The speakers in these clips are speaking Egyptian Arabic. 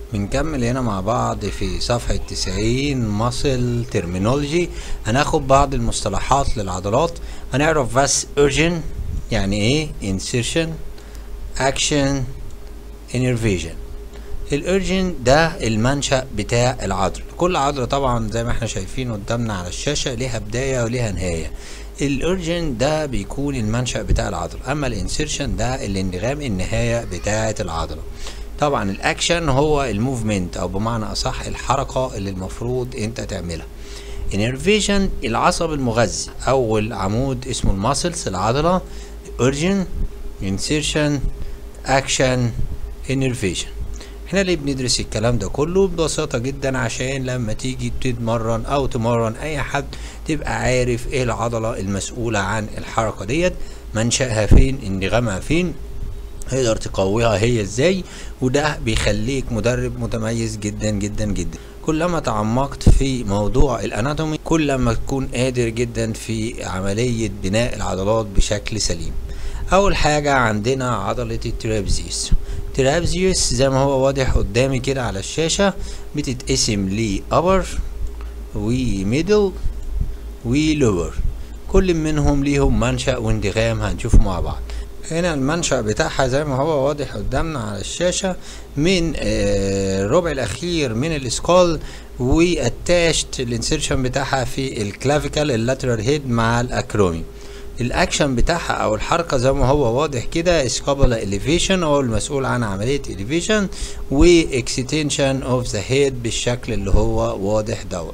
بنكمل هنا مع بعض في صفحة تسعين ماسل ترمينولوجي هناخد بعض المصطلحات للعضلات هنعرف بس urgent يعني ايه insertion action innervation الارجن ده المنشأ بتاع العضلة كل عضلة طبعا زي ما احنا شايفين قدامنا على الشاشة ليها بداية وليها نهاية الارجن ده بيكون المنشأ بتاع العضلة اما الانسيرشن ده الانغام النهاية بتاعة العضلة طبعا الاكشن هو الموفمنت او بمعنى اصح الحركة اللي المفروض انت تعملها انرفيشن العصب المغذي اول عمود اسمه الماسلز العضلة urgent insertion action innervation احنا ليه بندرس الكلام ده كله ببساطة جدا عشان لما تيجي تتمرن او تمرن اي حد تبقى عارف ايه العضلة المسؤولة عن الحركة ديت منشأها فين انغامها فين تقدر تقويها هي ازاي وده بيخليك مدرب متميز جدا جدا جدا كلما تعمقت في موضوع الاناتومي كلما تكون قادر جدا في عملية بناء العضلات بشكل سليم اول حاجة عندنا عضلة الترابزيوس ترابزيوس زي ما هو واضح قدامي كده على الشاشة بتتقسم ل upper و middle و lower كل منهم ليهم منشأ واندغام هنشوفه مع بعض هنا المنشأ بتاعها زي ما هو واضح قدامنا على الشاشة من الربع الأخير من السكال واتاشت الانسيرشن بتاعها في الكلافيكال اللاترال هيد مع الأكرومي الاكشن بتاعها او الحركه زي ما هو واضح كده اسكابولا اليفيشن هو المسؤول عن عمليه اليفيشن واكستنشن اوف ذا هيد بالشكل اللي هو واضح دوت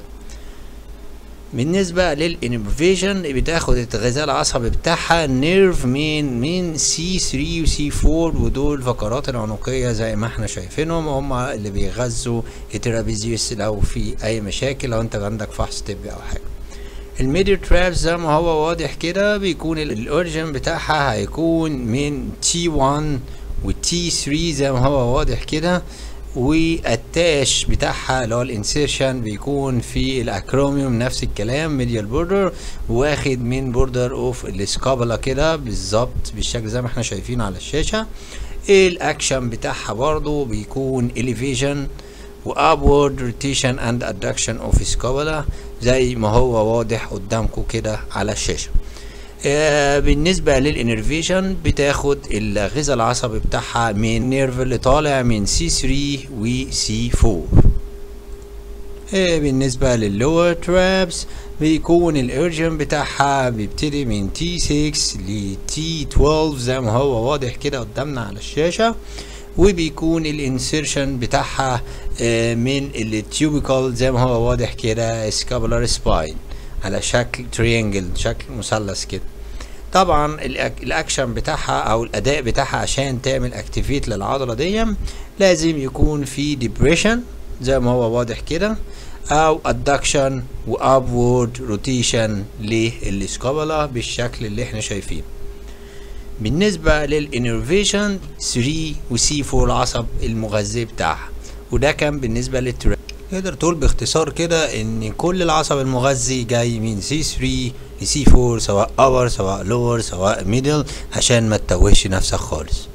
بالنسبة للانفيشن بتاخد الغذاء العصبي بتاعها نيرف من من سي 3 وسي 4 ودول فقرات العنقية زي ما احنا شايفينهم هم اللي بيغذوا الترابيزيوس لو في اي مشاكل لو انت عندك فحص طبي او حاجة الميدل ترابس زي ما هو واضح كده بيكون الاوريجن بتاعها هيكون من تي 1 والتي 3 زي ما هو واضح كده والتاش بتاعها اللي هو الانسيرشن بيكون في الاكروميوم نفس الكلام ميديال بوردر واخد من بوردر اوف السكابولا كده بالظبط بالشكل زي ما احنا شايفين على الشاشه الاكشن بتاعها برضو بيكون elevation وابورد روتيشن اند ادكشن اوف سكابولا زي ما هو واضح قدامكم كده على الشاشه آه بالنسبة للانرفيشن بتاخد الغذاء العصبي بتاعها من نيرف اللي طالع من سي 3 و سي 4 آه بالنسبة لللور ترابس بيكون الارجن بتاعها بيبتدي من تي 6 ل تي 12 زي ما هو واضح كده قدامنا على الشاشة وبيكون الانسيرشن بتاعها آه من التيوبيكال زي ما هو واضح كده سكابولار سباين على شكل ترينجل شكل مثلث كده طبعا الاكشن بتاعها او الاداء بتاعها عشان تعمل اكتيفيت للعضله دي لازم يكون في ديبريشن زي ما هو واضح كده او ادكشن وابورد روتيشن للسكابولا بالشكل اللي احنا شايفينه بالنسبه للانرفيشن 3 وسي 4 العصب المغذي بتاعها وده كان بالنسبه للتراب تقدر تقول باختصار كده ان كل العصب المغذي جاي من سي 3 لسي 4 سواء upper سواء lower سواء middle عشان ما تتوهش نفسك خالص